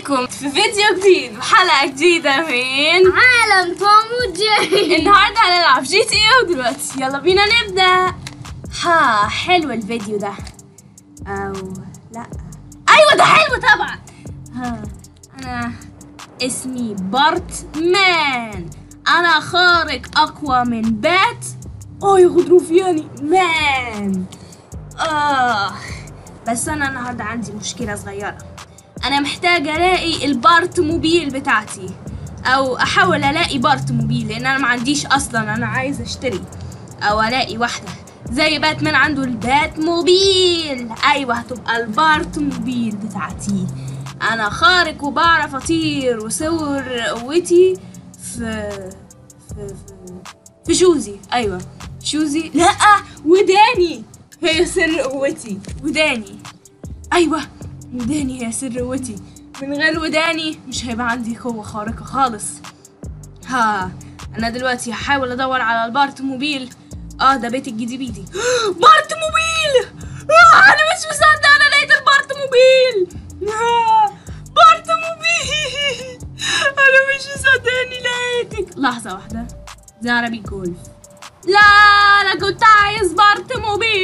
بيكم في فيديو جديد وحلقة جديدة من عالم توم وجيري النهاردة هنلعب جي تي اي ودلوقتي يلا بينا نبدأ ها حلو الفيديو ده أو لا أيوة ده حلو طبعا ها أنا اسمي بارت مان أنا خارق أقوى من بات أوه يغدروا فياني مان آه بس أنا النهاردة عندي مشكلة صغيرة أنا محتاجة ألاقي البارت موبيل بتاعتي أو أحاول ألاقي بارت موبيل لأن أنا ما عنديش أصلا أنا عايز أشتري أو ألاقي واحدة زي باتمان عنده البات موبيل أيوة هتبقى البارت موبيل بتاعتي أنا خارق وبعرف أطير وصور قوتي في في في, في شوزي أيوة شوزي لأ وداني هي سر قوتي وداني أيوة وداني هي سر قوتي من غير وداني مش هيبقى عندي قوة خارقة خالص ها أنا دلوقتي هحاول أدور على البارت موبيل اه ده بيت الجديد بيدي بارت موبيل آه أنا مش مصدقة أنا لقيت البارت موبيل آه بارت موبيل أنا مش مصدقة إني لقيتك لحظة واحدة دي عربي جولف لا أنا كنت عايز بارت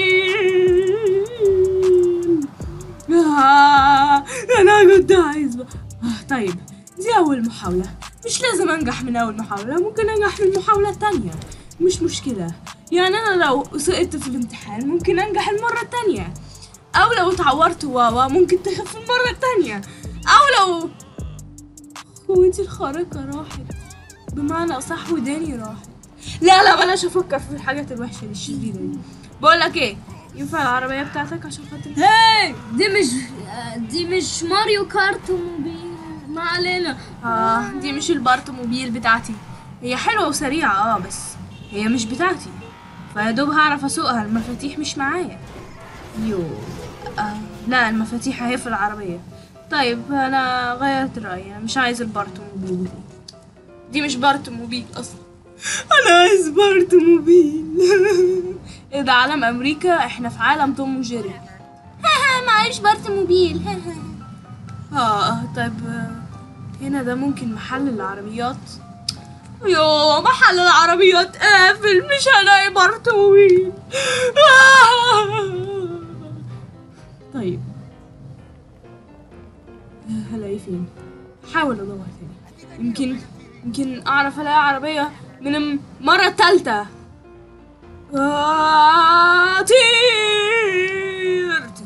موبيل آه أنا كنت عايز ب... آه طيب دي أول محاولة مش لازم أنجح من أول محاولة ممكن أنجح من المحاولة التانية مش مشكلة يعني أنا لو سقطت في الامتحان ممكن أنجح المرة التانية أو لو اتعورت واوا ممكن تخف المرة التانية أو لو قوتي الخارقة راحت بمعنى أصح وداني راحت لا لا بلاش أفكر في الحاجات الوحشة الشديدة دي بقول لك إيه ينفع العربية بتاعتك عشان خاطر هاي دي مش دي مش ماريو كارت موبيل ما علينا آه دي مش البارت موبيل بتاعتي هي حلوة وسريعة اه بس هي مش بتاعتي فيا دوب هعرف اسوقها المفاتيح مش معايا يو آه لا المفاتيح اهي في العربية طيب انا غيرت رأيي أنا مش عايز البارت موبيل دي دي مش بارت موبيل اصلا انا عايز بارت موبيل ايه ده عالم امريكا احنا في عالم توم وجيري معيش بارت موبيل اه آه، طيب آه، هنا ده ممكن محل العربيات يو محل العربيات قافل مش هلاقي بارت موبيل آه. طيب آه، هلاقيه فين حاول ادور تاني يمكن يمكن اعرف الاقي عربية من المرة التالتة آه، طير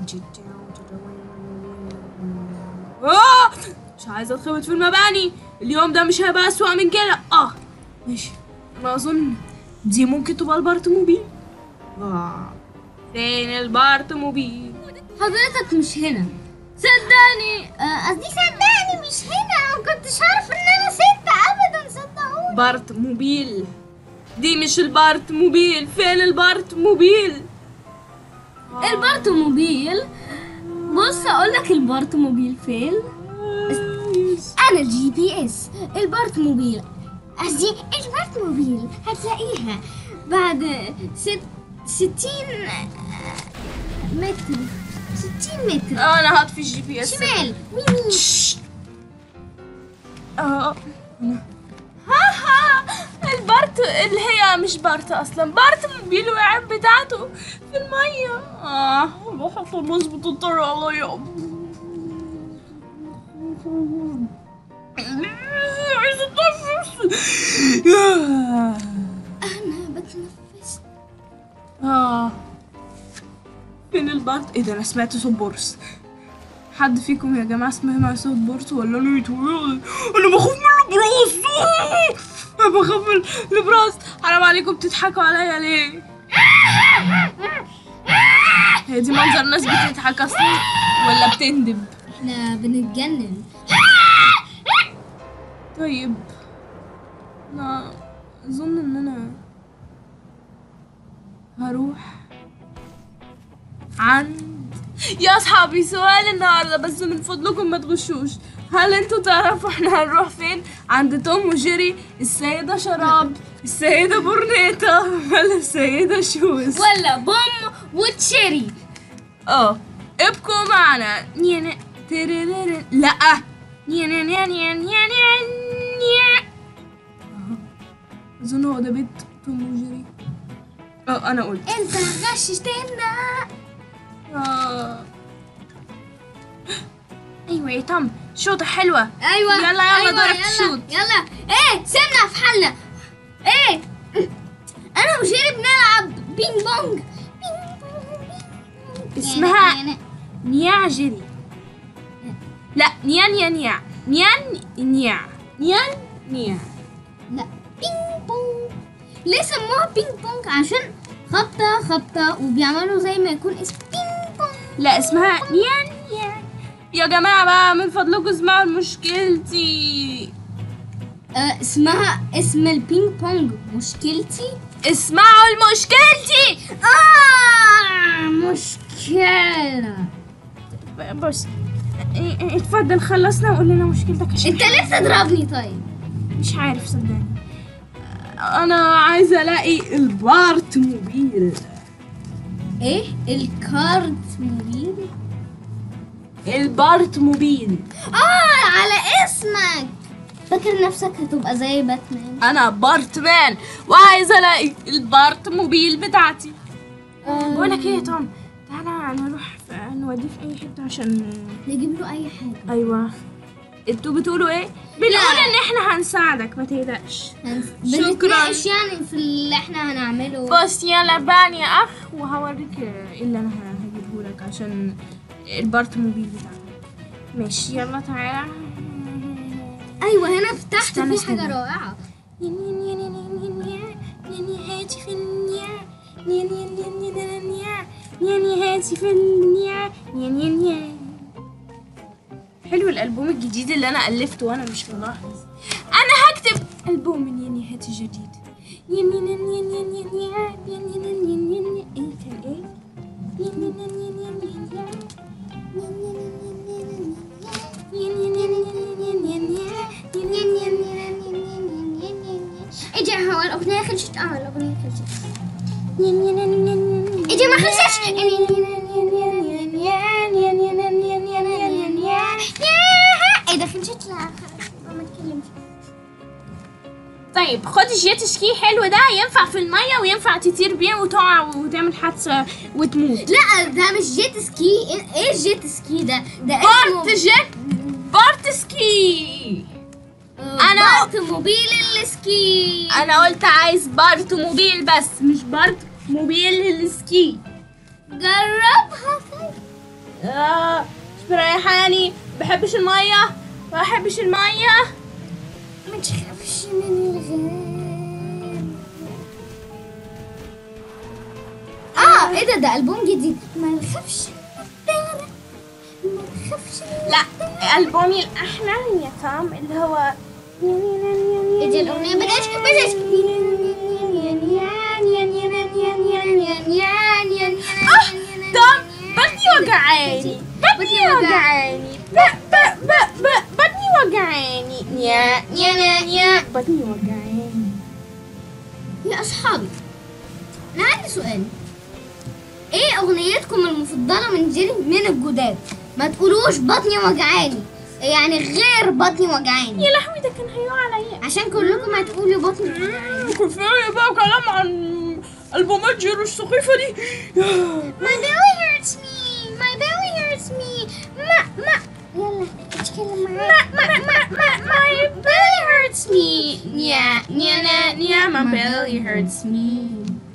آه، مش عايزة اتخبط في المباني اليوم ده مش هيبقى أسوأ من كده اه ماشي انا اظن دي ممكن تبقى البارت موبيل آه. فين البارت موبيل حضرتك مش هنا صدقني آه، قصدي صدقني مش هنا ما كنتش عارف ان انا ست ابدا صدقوني بارت موبيل دي مش البارت موبيل فين البارت موبيل البارتوموبيل بص اقول لك البارتوموبيل فين انا الجي بي اس البارتوموبيل قصدي البارتوموبيل هتلاقيها بعد ست ستين متر ستين متر آه، انا هطفي الجي بي اس شمال ويمين اه ها ها البارت اللي هي مش بارت اصلا بارت موبيل وقعت بتاعته في المية اه بحط الناس بتضطر عليا عايزة اتنفس انا بتنفس اه فين البارت ايه ده انا سمعت صوت بورس حد فيكم يا جماعة سمع صوت بورس ولا انا متولد انا بخاف من البراس انا بخاف من البراس حرام عليكم بتضحكوا عليا ليه هي دي منظر ناس بتضحك اصلا ولا بتندب احنا بنتجنن طيب انا اظن ان انا هروح عند يا اصحابي سؤال النهارده بس من فضلكم ما تغشوش هل انتوا تعرفوا احنا هنروح فين عند توم وجيري السيدة شراب السيدة بورنيتا ولا السيدة شوز ولا بوم وتشيري اه ابقوا معنا يعني تريريري. لا نيا نيا نيا نيا نيا نيا نيا اظن هو ده بيت توم وجيري اه انا قلت انت غششتنا آه. ايوه يا توم شوطة حلوة ايوه يلا، يلا، أيوة دورك يلا تشوت. يلا ايه سيبنا في حالنا ايه انا وجيري بنلعب بينج بونج بينج بونج، بينج بونج. اسمها- يعني- نيا جري لا نيا نيا نيا نيا نيا نيا نيا لا بينج بونج ليه سموها بينج بونج عشان خبطة خبطة وبيعملوا زي ما يكون اسم بينج بونج لا اسمها نيا نيا يا جماعة بقى من فضلكم اسمعوا مشكلتي آه اسمها اسم البينج بونج مشكلتي اسمعوا المشكلتي آه مشكلة بص اه، اه، اتفضل خلصنا وقول لنا مشكلتك عشان انت ليه بتضربني طيب مش عارف صدقني انا عايزه الاقي البارت موبيل ايه الكارت موبيل البارت موبيل اه على اسمك فاكر نفسك هتبقى زي باتمان انا بارتمان وعايزه الاقي البارت موبيل بتاعتي بقولك ايه يا توم تعالى نروح في- نوديه في اي حته عشان نجيب له اي حاجه ايوه انتوا بتقولوا ايه بنقول ان احنا هنساعدك ما تقلقش هنس- شكراً. بنتناقش يعني في اللي احنا هنعمله بص يلا بان يا اخ وهوريك ايه اللي انا هجيبه لك عشان البارت موبيل بتاعك ماشي يلا تعالى ايوه هنا تحت استنى، في حاجه استنى. رائعه هاتف النيا نيا نيا نيا نيا نيا نيا نيا نيا هاتف النيا نيا نيا نيا حلو الالبوم الجديد اللي انا الفته وانا مش ملاحظ انا هكتب البوم نيا نيا هات الجديد نيا نيا نيا نيا نيا نيا نيا نيا نيا نيا نيا نيا نيا ايه كان ايه نيا نيا نيا نيا نيا نيا نيا اجي هو الاغنيه خلصت اه الاغنيه خلصت اجي ما خلصتش ايه ده خلصت لا ما اتكلمش طيب خد الجيت سكي حلو ده ينفع في المية وينفع تطير بيه وتقع وتعمل حادثة وتموت لا ده مش جيت سكي ايه- ايه الجيت سكي ده ده اسمه بارت جيت بارت سكي أنا- بارت موبيل السكي انا قلت عايز بارت موبيل بس مش بارت موبيل السكي جربها طيب آه مش مريحاني بحبش المية ما بحبش المية ما تخافش من الغاب اه ايه ده ده البوم جديد ما نخافش من الدارة ما نخافش من لا ألبومي الأحلى يا تام اللي هو ايه دي الاغنيه بدأت بدأت اه تام بطني وجعاني بطني وجعاني ب ب ب ب بطني وجعاني نيا نيا نيا نيا بطني وجعاني يا اصحابي انا عندي سؤال ايه اغنيتكم المفضله من جيري من الجداد ما تقولوش بطني وجعاني يعني غير بطني وجعاني يا لهوي ده كان هيقع عليا عشان كلكم هتقولوا بطني وجعاني كفاية بقى كلام عن ألبومات جيرو السخيفة دي My belly hurts me. My belly hurts me. ما ما يلا اتكلم معايا. ما ما ما ما my belly hurts me نيا نيا نيا نيا my belly hurts me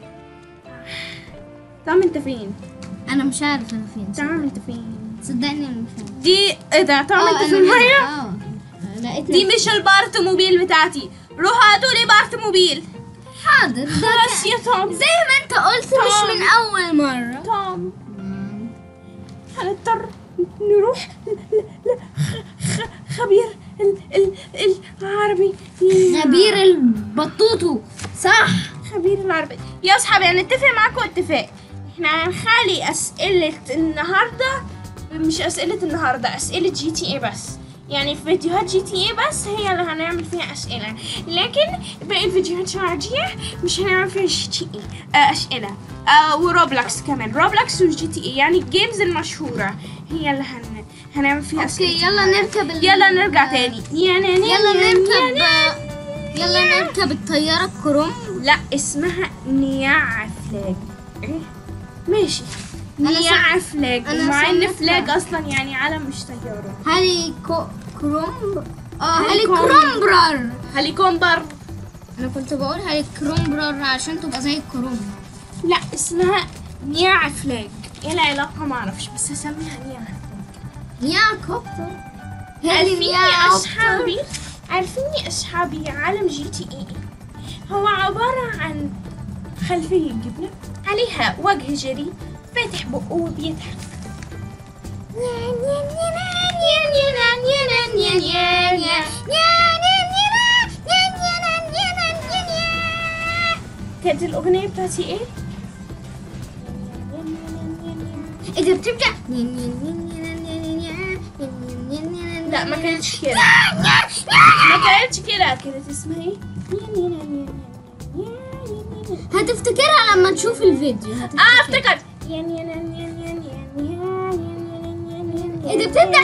تام انت فين؟ انا مش عارف انا فين. تام انت فين؟ صدقني انا مش عارف. دي ايه ده تام آه، انت أنا في هنا. المية؟ اه لقيت دي مش البارت موبيل بتاعتي روحوا هاتوا لي بارت موبيل حاضر ده خلاص كان- يا توم زي ما انت قلت مش من اول مرة. توم هنضطر نروح ل- ل- ل- خ- خ- خبير ال ال العربي خبير البطوطو صح. خبير العربي يا اصحابي هنتفق معاكم اتفاق احنا هنخلي اسئلة النهاردة مش اسئلة النهاردة اسئلة جي تي اي بس يعني في فيديوهات جي تي اي بس هي اللي هنعمل فيها اسئلة لكن باقي الفيديوهات العادية مش هنعمل فيها جي تي اي آه اسئلة آه وروبلكس كمان روبلكس وجي تي اي يعني الجيمز المشهورة هي اللي هن... هنعمل فيها اوكي سكيت. يلا نركب ال... يلا نرجع تاني يلا يلا نركب يلا نركب الطيارة الكروم لا اسمها نياع فلاج ايه ماشي أنا نياع فلاج أنا مع ان سمعتها. فلاج اصلا يعني علم مش طياره هالي كو... كروم اه هالي هالي كروم. كرومبرر هليكوبتر انا كنت بقول هالي كرومبرر عشان تبقى زي الكروم لا اسمها نياع فلاج ايه العلاقه ما اعرفش بس هسميها نياع فلاج يا كوبتر عارفين يا يا كوبتر. اصحابي عارفين يا اصحابي عالم جي تي اي هو عبارة عن خلفية جبنة عليها وجه جري فاتح بقه وبيضحك كانت الأغنية بتاعتي إيه؟ اذا بتبدا لا ما كانتش كده ما كانتش كده كانت اسمها إيه؟ هتفتكرها لما تشوف الفيديو آه هتفتكر افتكرت اذا بتبدا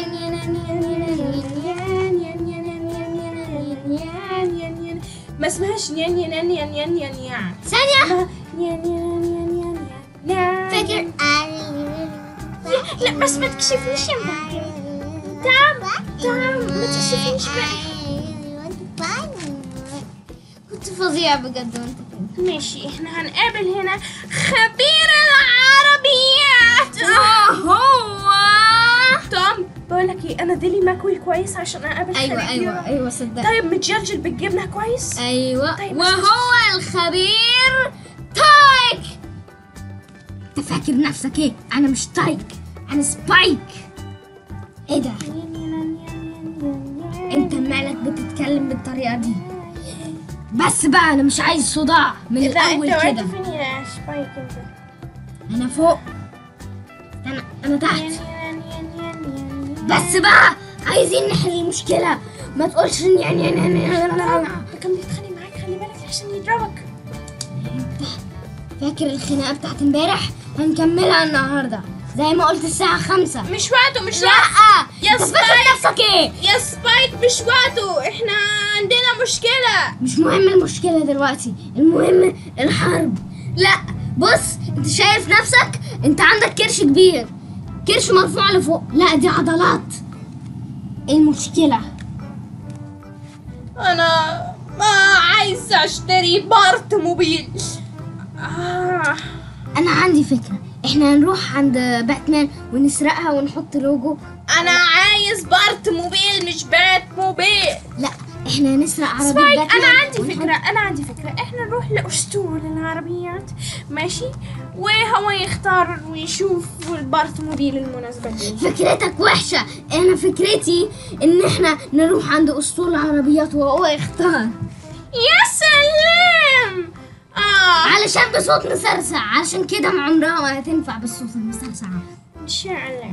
ما اسمهاش نيان نيان نيان نيان نيان نيان ثانية اسمها نيان نيان نيان نيان فاكر لا بس ما تكشفنيش يا مبكر تعال تعال ما تكشفنيش بقى كنت فظيع بجد وانت كده ماشي احنا هنقابل هنا خبير العربيات آه. هو توم بقول لك ايه انا ديلي ماكوي كويس عشان اقابل ايوه خبير ايوه ايوه صدق طيب متجلجل بالجبنه كويس ايوه طيب، وهو الخبير تايك انت فاكر نفسك ايه انا مش تايك انا سبايك ايه ده انت مالك بتتكلم بالطريقه دي بس بقى انا مش عايز صداع من لا الاول انت وقعت كده فين يا سبايك انت انا فوق انا انا تحت بس بقى عايزين نحل المشكله ما تقولش إن يعني يعني يعني يعني ده كان بيتخانق معاك خلي بالك عشان يضربك فاكر الخناقه بتاعت امبارح هنكملها النهارده زي ما قلت الساعه خمسة مش وقته مش لا وقته يا انت فاكر سبايك. نفسك ايه يا سبايك مش وقته احنا عندنا مشكلة مش مهم المشكله دلوقتي المهم الحرب لا بص انت شايف نفسك انت عندك كرش كبير كرش مرفوع لفوق لا دي عضلات ايه المشكله انا ما عايز اشتري بارت موبيل آه. انا عندي فكره احنا هنروح عند باتمان ونسرقها ونحط لوجو انا عايز بارت موبيل مش بات موبيل لا احنا هنسرق عربيه سبايك باتمان انا عندي ونحط- فكرة انا عندي فكرة احنا نروح لاسطول العربيات ماشي وهو يختار ويشوف البارت موبيل المناسبة ليه فكرتك وحشه انا فكرتي ان احنا نروح عند اسطول العربيات وهو يختار يا سلام اه علشان بصوت مسرسع علشان كده عمرها ما هتنفع بالصوت المسرسع ان شاء الله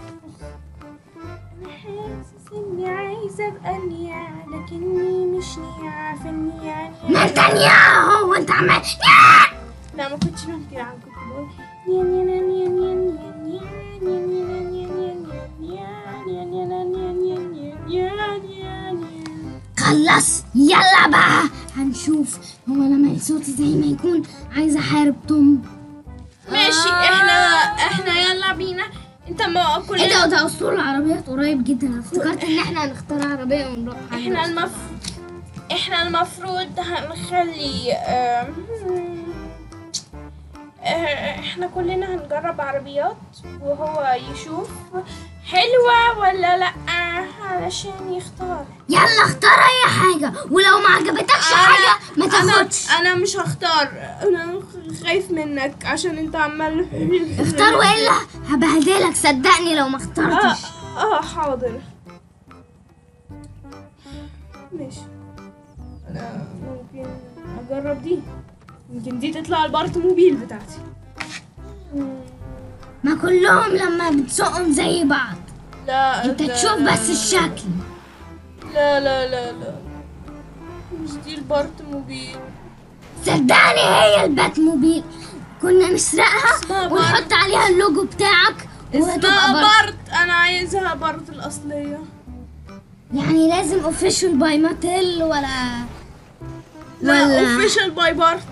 انا حاسس اني عايزة ابقى نيا لكني مش نيا عارفة نيا ما انت نياهو وانت عمال نيا. لا ما كنتش بحكي عنه كنت بقول نيا نيا نيا نيا نيا نيا نيا نيا نيا نيا نيا نيا نيا نيا نيا نيا نيا نيا خلص يلا بقى هنشوف هو لما صوتي زي ما يكون عايزه احارب توم ماشي احنا احنا يلا بينا انت ما ايه كلنا ده ده اسطول العربيات قريب جدا انا افتكرت ان احنا هنختار عربيه ونروح عند احنا المف احنا المفروض هنخلي آم، آه، احنا كلنا هنجرب عربيات وهو يشوف حلوة ولا لأ علشان يختار يلا اختار اي حاجه ولو ما عجبتكش حاجه ما تاخدش أنا, أنا مش هختار أنا خايف منك عشان أنت عمال اختار والا هبهدلك صدقني لو ما آه, اخترتش آه حاضر ماشي أنا ممكن أجرب دي يمكن دي تطلع البارت موبيل بتاعتي مم. ما كلهم لما بتسوقهم زي بعض لا انت لا، تشوف لا، بس لا. الشكل لا لا لا لا مش دي البارت موبيل صدقني هي البات موبيل كنا نسرقها اسمها بارت. ونحط عليها اللوجو بتاعك وهتبقى اسمها برضه بارت انا عايزها بارت الاصليه يعني لازم اوفيشال باي ماتيل ولا لا ولا اوفيشال باي بارت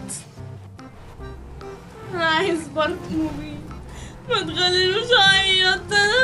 انا عايز بارت موبيل ما تخلينوش اعيط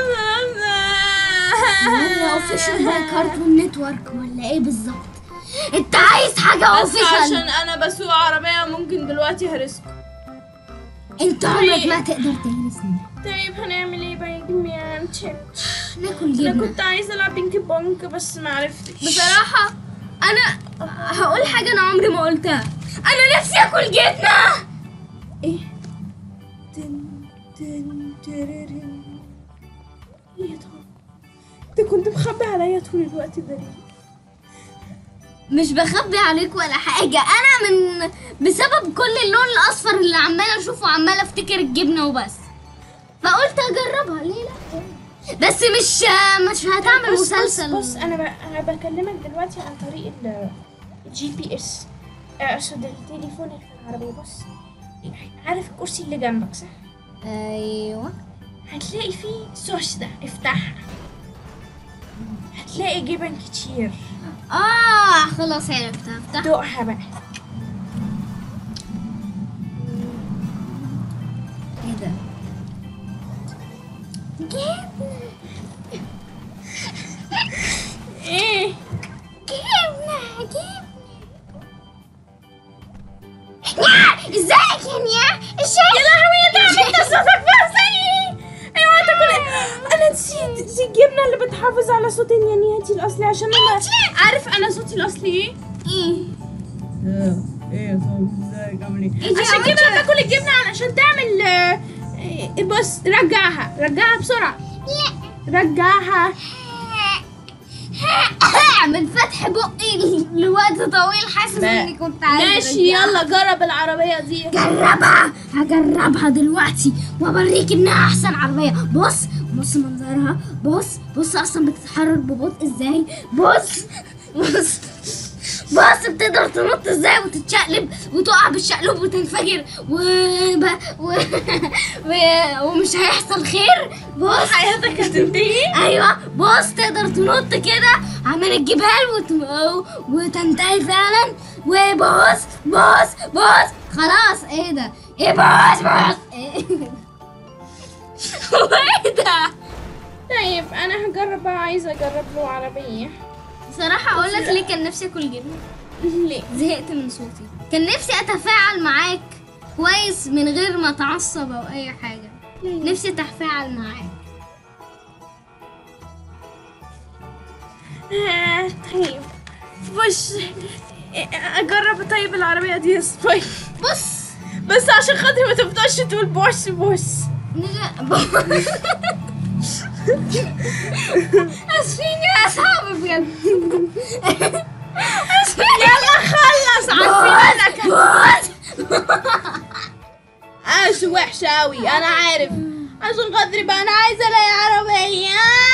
ولا اوفيشال باي كارتون نتورك ولا ايه بالظبط انت عايز حاجه بس عشان اوفيشال انا بسوق عربية ممكن دلوقتي هرسكم انت عمرك ما تقدر تهرسني طيب هنعمل ايه بقى يا جماعة تشيب ناكل انا جبنه كنت عايزة العب بينك بونك بس ما عرفتش بصراحه انا هقول حاجه انا عمري ما قلتها انا نفسي اكل جبنه ايه تن تن تررن. ايه يا ترى انت كنت مخبي عليا طول الوقت ده ليه؟ مش بخبي عليك ولا حاجة أنا من بسبب كل اللون الأصفر اللي عمالة أشوفه عمالة أفتكر الجبنة وبس فقلت أجربها ليه لأ بس مش مش هتعمل بص- مسلسل بص, بص انا ب... انا بكلمك دلوقتي عن طريق ال- الجي بي اس اقصد التليفون اللي في العربية بص عارف الكرسي اللي جنبك صح؟ أيوه هتلاقي فيه سوش ده افتحها هتلاقي جبن كتير آه خلاص عرفتها افتح دوقها بقى إيه ده جبنة ايه جبنة جبنة يا ازيك يا نيا ازيك يا لهوي يا انت صوتك بقى زيي ايوه انت كل انا نسيت دي الجبنه اللي بتحافظ على صوت النيانياتي الاصلي عشان انا عارف انا صوتي الاصلي ايه؟ ايه ايه طب ازيك عامل إيه ايه؟ دي عشان عملت- كده باكل الجبنه علشان تعمل آه، آه، بص رجعها رجعها بسرعه رجعها من فتح بقي لوقت طويل حاسس اني كنت عايزه ماشي أرجعها. يلا جرب العربيه دي جربها هجربها دلوقتي واوريك انها احسن عربيه بص بص منظرها بص بص اصلا بتتحرك ببطء ازاي بص بص بص بتقدر تنط ازاي وتتشقلب وتقع بالشقلب وتنفجر و... ب... و... و... ومش هيحصل خير بص حياتك هتنتهي ايوه بص تقدر تنط كده عمال الجبال وت... وتنتهي فعلا وبص بص بص خلاص ايه ده ايه بص بص ايه وايه ده طيب انا هجرب بقى عايزه اجرب له عربيه بصراحة اقول لك ليه كان نفسي اكل جبنة ليه؟ زهقت من صوتي كان نفسي اتفاعل معاك كويس من غير ما اتعصب او اي حاجة نفسي اتفاعل معاك آه، طيب بص اجرب طيب العربيه دي يا سباي بص بس عشان خاطري ما تفضلش تقول بوس بوس نجا اسفين يا صعب بجد اسفين يلا خلص عارفين انا كان بص عايش وحشه قوي انا عارف عشان خاطري بقى انا عايزه الاقي عربيه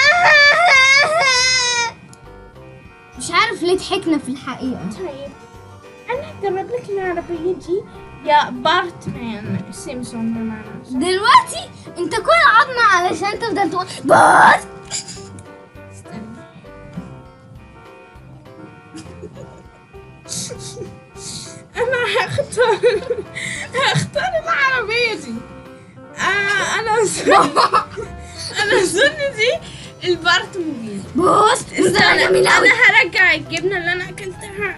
مش عارف ليه ضحكنا في الحقيقة طيب انا هجرب لك العربيه دي يا بارتمان سيمسون بمعنى أصح. دلوقتي انت كل عظمة علشان تفضل تقول بص استنى. انا هختار هختار العربية دي آه انا اظن انا اظن دي البارت موبيل بص منظرها جميل انا قوي هرجع الجبنة اللي انا اكلتها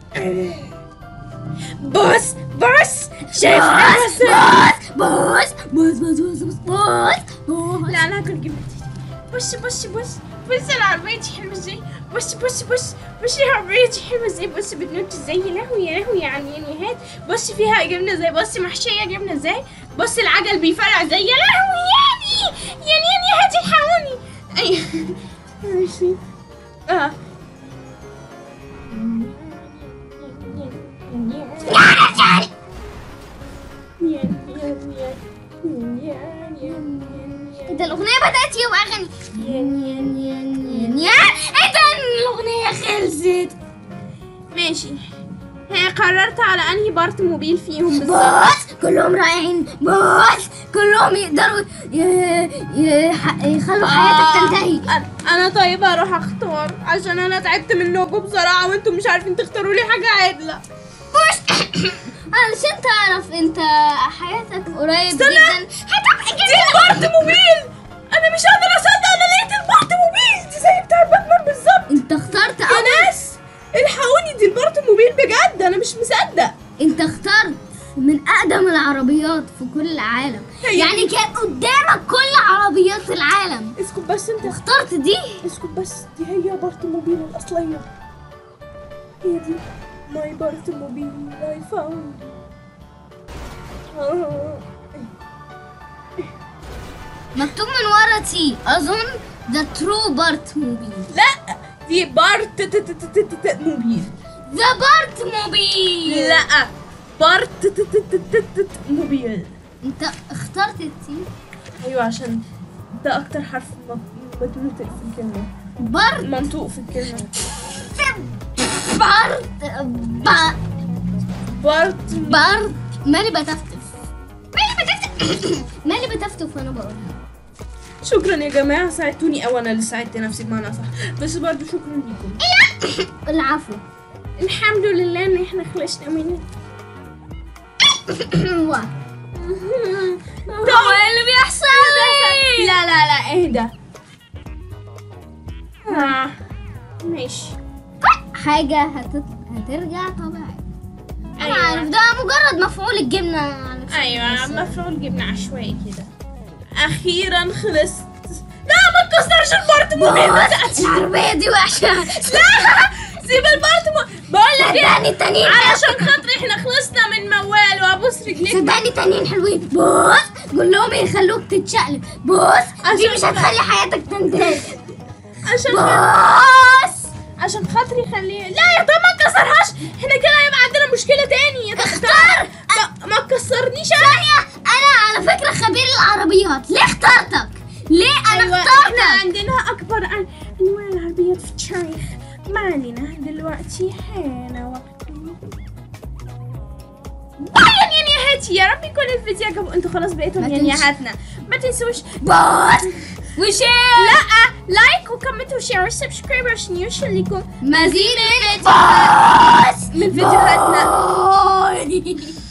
بص بص شايف بص بس بص بص بص بص بص بص بص لا انا هاكل جبنة دي بص بص بص بص العربية دي حلوة ازاي بص بص بص بص العربية دي حلوة ازاي بص بتنط ازاي يا لهوي يا لهوي يعني يعني هات بص فيها جبنة ازاي بص محشية جبنة ازاي بص العجل بيفرع ازاي يا لهوي يعني يعني يعني هاتي الحقوني ايوه ماشي اه ده الاغنية بدأت يبقى اغاني ين ين ين ين ين ايه ده الاغنية خلصت ماشي ها قررت على انهي بارت موبيل فيهم بالظبط بص كلهم رائعين بص كلهم يقدروا ي- ي- يخلوا حياتك تنتهي أنا- انا طيب هروح اختار عشان انا تعبت منكم بصراحه وانتم مش عارفين تختاروا لي حاجه عادله علشان تعرف انت حياتك قريب استنى. جدا هتبقى دي جدا البارت موبيل انا مش قادر اصدق انا لقيت البارت موبيل دي زي بتاع باتمان بالظبط انت اخترت يا أول ناس الحقوني دي البارت موبيل بجد انا مش مصدق انت اخترت من اقدم العربيات في كل العالم هي يعني دي. كان قدامك كل عربيات العالم اسكت بس انت اخترت دي اسكت بس دي هي بارت موبيل الاصليه هي دي ماي بارت موبيل اي فاوند مكتوب من ورا تي اظن ذا ترو بارت موبيل لا دي بارت ت- ت- ت- ت- ت- موبيل ذا بارت موبيل لا بارت ت- ت- ت- ت- ت- ت- موبيل انت اخترت التي ايوه عشان ده اكتر حرف م- متنطق في الكلمه بارت منطوق في الكلمه بارت بارت بارت بارت مالي بتفتف مالي بتفتف مالي بتفتف وانا بقولها شكرا يا جماعه ساعدتوني او انا اللي ساعدت نفسي بمعنى صح بس برضه شكرا لكم العفو الحمد لله ان احنا خلصنا منه هو إيه اللي بيحصل لي لا لا لا اهدى ها ماشي حاجة هتت... هترجع طبيعي أنا أيوة. عارف ده مجرد مفعول الجبنة على فكرة ايوه بس- مفعول جبنا عشوائي كده اخيرا خلصت لا ما تكسرش البارت موبيل ما تقعدش. العربية دي وحشة لا سيب البارت موبيل بقول لك صدقني ايه التانيين علشان خاطري احنا خلصنا من موال وابوس رجليك صدقني تانيين حلوين بص قول لهم يخلوك تتشقلب بص دي عشان مش هتخلي حياتك تنتهي عشان خاطري بص عشان خاطري خليه لا يا طب ما تكسرهاش احنا كده هيبقى عندنا مشكله تاني يا اختار ما- ما تكسرنيش انا ثانية أنا على فكرة خبير العربيات ليه اخترتك؟ ليه أنا ايوه احنا اخترتك؟ عندنا اكبر عن انواع العربيات في التاريخ ما علينا دلوقتي حان وقت باين يا نياهاتي يا رب يكون الفيديو عجبكم انتوا خلاص بقيتوا ما يا تنس- نياهاتنا ما تنسوش بص وشير لا لايك وكومنت وشير وسبسكرايب عشان يوصل لكم مزيد من من فيديوهاتنا باي